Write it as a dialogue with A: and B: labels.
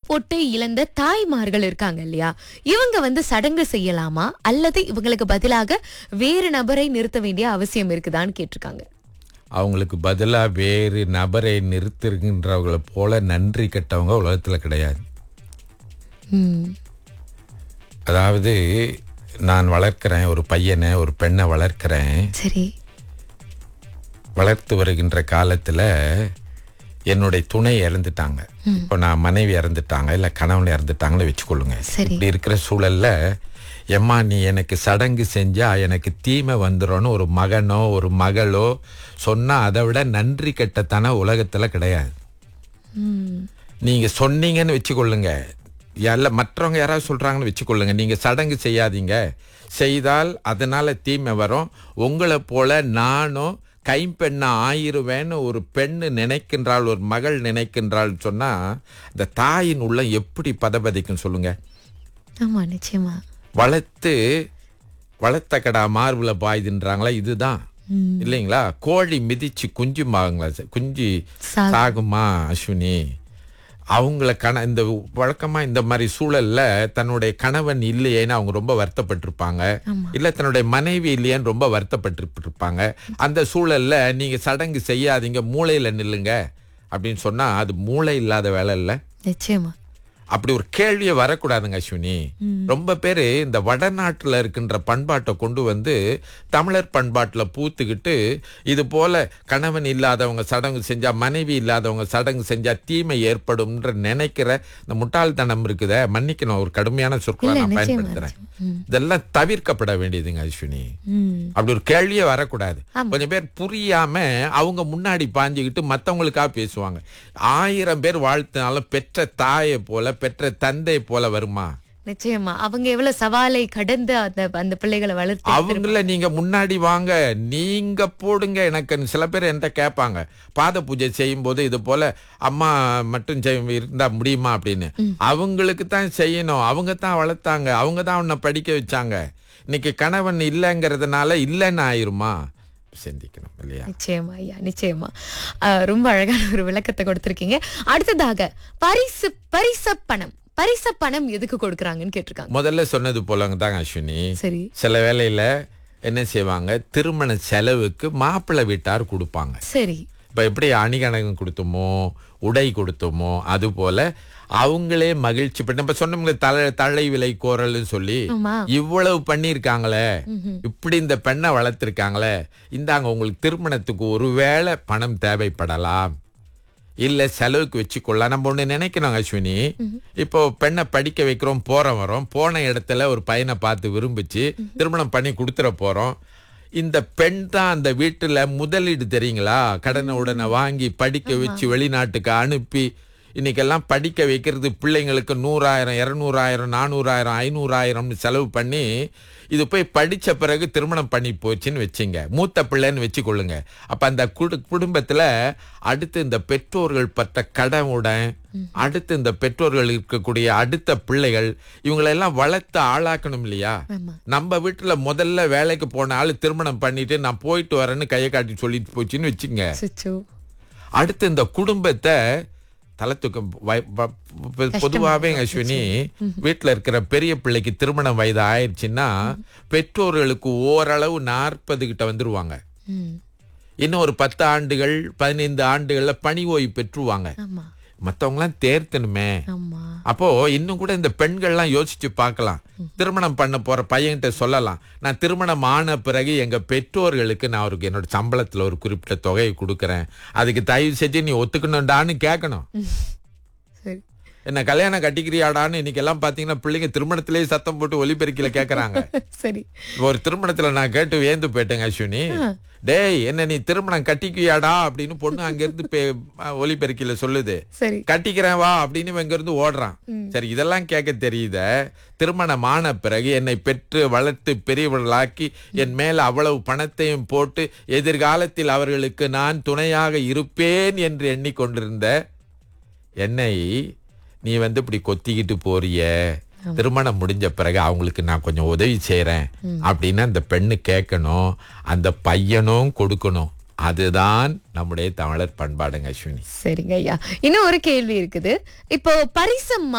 A: போட்டு இழந்த தாய்மார்கள் இருக்காங்க இல்லையா இவங்க வந்து சடங்கு செய்யலாமா அல்லது இவங்களுக்கு பதிலாக வேறு நபரை நிறுத்த வேண்டிய அவசியம் இருக்குதான்னு கேட்டிருக்காங்க
B: அவங்களுக்கு பதிலா வேறு நபரை நிறுத்துகின்றவங்களை போல நன்றி கெட்டவங்க உலகத்துல கிடையாது
A: ம்,
B: அதாவது நான் வளர்க்கிறேன் ஒரு பையனை ஒரு பெண்ணை வளர்க்கிறேன்
A: சரி
B: வளர்த்து வருகின்ற காலத்துல என்னுடைய துணை இறந்துட்டாங்க இப்போ நான் மனைவி இறந்துட்டாங்க இல்ல கணவன் இறந்துட்டாங்கன்னு வச்சுக்கொள்ளுங்க
A: சரி.
B: இப்படி இருக்கிற சூழல்ல எம்மா நீ எனக்கு சடங்கு செஞ்சா எனக்கு தீமை வந்துரும்னு ஒரு மகனோ ஒரு மகளோ சொன்னா அதை விட நன்றி கெட்டத்தன உலகத்துல கிடையாது
A: ம்,
B: நீங்க சொன்னீங்கன்னு வச்சுக்கொள்ளுங்க இல்ல மற்றவங்க யாராவது சொல்றாங்கன்னு வச்சுக்கொள்ளுங்க நீங்க சடங்கு செய்யாதீங்க செய்தால் அதனால தீமை வரும் உங்களை போல நானும் கைம்பெண்ணா ஆயிருவேன்னு ஒரு பெண்ணு நினைக்கின்றாள் ஒரு மகள் நினைக்கின்றாள் சொன்னா இந்த தாயின் உள்ள எப்படி பதபதிக்கும் சொல்லுங்க
A: ஆமா நிச்சயமா
B: வளர்த்து வளர்த்த கடா மார்புல பாயுதுன்றாங்களா இதுதான் இல்லைங்களா கோழி மிதிச்சு குஞ்சுமாங்களா குஞ்சு
A: சா-
B: சாகுமா அஸ்வினி அவங்கள கண இந்த வழக்கமா இந்த மாதிரி சூழல்ல தன்னுடைய கணவன் இல்லையேன்னு அவங்க ரொம்ப வருத்தப்பட்டிருப்பாங்க இல்ல தன்னுடைய மனைவி இல்லையேன்னு ரொம்ப வருத்தப்பட்டு இருப்பாங்க அந்த சூழல்ல நீங்க சடங்கு செய்யாதீங்க மூளையில நில்லுங்க அப்படின்னு சொன்னா அது மூளை இல்லாத வேலை இல்ல
A: நிச்சயமா
B: அப்படி ஒரு கேள்வியே வரக்கூடாதுங்க அஸ்வினி ரொம்ப பேரு இந்த வடநாட்டுல இருக்கின்ற பண்பாட்டை கொண்டு வந்து தமிழர் பண்பாட்டுல பூத்துக்கிட்டு இது போல கணவன் இல்லாதவங்க சடங்கு செஞ்சா மனைவி இல்லாதவங்க சடங்கு செஞ்சா தீமை ஏற்படும்ன்ற நினைக்கிற இந்த முட்டாள்தனம் இருக்குதே மன்னிக்கணும் ஒரு கடுமையான சொற்களை
A: இல்ல,
B: நான்
A: நிச்சயமா,
B: பயன்படுத்துறேன் இதெல்லாம் தவிர்க்கப்பட வேண்டியதுங்க அஸ்வினி
A: ம்,
B: அப்படி ஒரு கேள்வியே வரக்கூடாது கொஞ்சம் பேர் புரியாம அவங்க முன்னாடி பாஞ்சுக்கிட்டு மத்தவங்களுக்காக பேசுவாங்க ஆயிரம் பேர் வாழ்த்தினாலும் பெற்ற தாயை போல பெற்ற தந்தை போல வருமா
A: நிச்சயமா அவங்க எவ்வளவு சவாலை கடந்து அந்த அந்த பிள்ளைகளை வளர்த்து
B: அவங்கள நீங்க முன்னாடி வாங்க நீங்க போடுங்க எனக்கு சில பேர் என்கிட்ட கேட்பாங்க பாத பூஜை செய்யும் போது இது போல அம்மா மட்டும் செய் இருந்தா முடியுமா அப்படின்னு அவங்களுக்கு தான் செய்யணும் அவங்க தான் வளர்த்தாங்க அவங்க தான் உன்னை படிக்க வச்சாங்க இன்னைக்கு கணவன் இல்லைங்கிறதுனால இல்லைன்னு ஆயிருமா சிந்திக்கணும் இல்லையா
A: நிச்சயமா ஐயா நிச்சயமா அஹ், ரொம்ப அழகான ஒரு விளக்கத்தை கொடுத்திருக்கீங்க அடுத்ததாக பரிசு பரிச பணம் பரிச பணம் எதுக்கு கொடுக்கறாங்கன்னு கேட்டிருக்காங்க
B: முதல்ல சொன்னது போலங்க தான் அஸ்வினி
A: சரி
B: சில வேளையில என்ன செய்வாங்க திருமண செலவுக்கு மாப்பிள்ளை வீட்டார் கொடுப்பாங்க
A: சரி
B: இப்ப எப்படி அணிகணகம் கொடுத்தோமோ உடை கொடுத்தோமோ அது போல அவங்களே மகிழ்ச்சி பண்ண இப்ப சொன்னோம்ல தலை தலை விலை கோரல்னு சொல்லி
A: ஆமா
B: இவ்வளவு பண்ணியிருக்காங்களே இப்படி இந்த பெண்ணை வளர்த்திருக்காங்களே இந்தாங்க உங்களுக்கு திருமணத்துக்கு ஒருவேளை பணம் தேவைப்படலாம் இல்ல செலவுக்கு வச்சுக்கொள்ளலாம் நம்ம ஒண்ணு நினைக்கணும் அஸ்வினி இப்போ பெண்ணை படிக்க வைக்கிறோம் போறோம் வரோம் போன இடத்துல ஒரு பையனை பார்த்து விரும்பிச்சு திருமணம் பண்ணி கொடுத்துட போறோம் இந்த பெண் தான் அந்த வீட்டுல முதலீடு தெரியுங்களா கடனை உடனே வாங்கி படிக்க வச்சு வெளிநாட்டுக்கு அனுப்பி இன்னைக்கெல்லாம் படிக்க வைக்கிறது பிள்ளைங்களுக்கு நூறாயிரம் இரநூறாயிரம் நானூறாயிரம் ஐநூறாயிரம்னு செலவு பண்ணி இது போய் படிச்ச பிறகு திருமணம் பண்ணி போச்சுன்னு வச்சுங்க மூத்த பிள்ளைன்னு வச்சுக்கொள்ளுங்க அப்ப அந்த குடு- குடும்பத்துல அடுத்து இந்த பெற்றோர்கள் பட்ட கடவுடன் அடுத்து இந்த பெற்றோர்கள் இருக்கக்கூடிய அடுத்த பிள்ளைகள் இவங்களெல்லாம் வளர்த்து ஆளாக்கணும் இல்லையா
A: ஆமா
B: நம்ம வீட்டுல முதல்ல வேலைக்கு போன ஆளு திருமணம் பண்ணிட்டு நான் போயிட்டு வரேன்னு கையை காட்டி சொல்லிட்டு போச்சுன்னு வச்சுங்க
A: சுச்சு
B: அடுத்து இந்த குடும்பத்தை தலை தூக்கம் வய- வ- பொ- பொதுவாவே அஸ்வினி வீட்டுல இருக்கிற பெரிய பிள்ளைக்கு திருமணம் வயது ஆயிடுச்சுன்னா பெற்றோர்களுக்கு ஓரளவு நாற்பது கிட்ட வந்துருவாங்க
A: ம்
B: இன்னும் ஒரு பத்து ஆண்டுகள் பதினைந்து ஆண்டுகள்ல பணி ஓய்வு பெற்றுவாங்க
A: ஆமா
B: மத்தவங்கலாம் தேர்த்தணுமே
A: ஆமா
B: அப்போ இன்னும் கூட இந்த பெண்கள்லாம் யோசிச்சு பார்க்கலாம் திருமணம் பண்ண போற பையன்கிட்ட சொல்லலாம் நான் திருமணம் ஆன பிறகு எங்க பெற்றோர்களுக்கு நான் அவருக்கு என்னோட சம்பளத்துல ஒரு குறிப்பிட்ட தொகையை கொடுக்கறேன் அதுக்கு தயவு செஞ்சு நீ ஒத்துக்கணும்டான்னு கேட்கணும்
A: சரி
B: என்ன கல்யாணம் கட்டிக்கிறியாடான்னு இன்னைக்கு எல்லாம் பாத்தீங்கன்னா பிள்ளைங்க திருமணத்திலேயே சத்தம் போட்டு ஒலிபெருக்கில கேக்குறாங்க
A: சரி
B: ஒரு திருமணத்துல நான் கேட்டு வியந்து போயிட்டேங்க அஸ்வினி டேய் என்ன நீ திருமணம் கட்டிக்குவியாடா அப்படின்னு பொண்ணு அங்க இருந்து பே- ஒலிபெருக்கில சொல்லுது
A: சரி
B: கட்டிக்கிறேன் வா அப்படின்னு இவன் இங்க இருந்து ஓடுறான் சரி இதெல்லாம் கேட்க தெரியுத திருமணம் ஆன பிறகு என்னை பெற்று வளர்த்து பெரியவர்களாக்கி என் மேல அவ்வளவு பணத்தையும் போட்டு எதிர்காலத்தில் அவர்களுக்கு நான் துணையாக இருப்பேன் என்று எண்ணிக்கொண்டிருந்த என்னை நீ வந்து இப்படி கொத்திக்கிட்டு போறிய திருமணம் முடிஞ்ச பிறகு அவங்களுக்கு நான் கொஞ்சம் உதவி செய்யறேன் அப்படின்னு அந்த பெண்ணு கேட்கணும் அந்த பையனும் கொடுக்கணும் அதுதான் நம்முடைய தமிழர் பண்பாடுங்க அஸ்வினி
A: சரிங்க ஐயா இன்னும் ஒரு கேள்வி இருக்குது இப்போ பரிசம்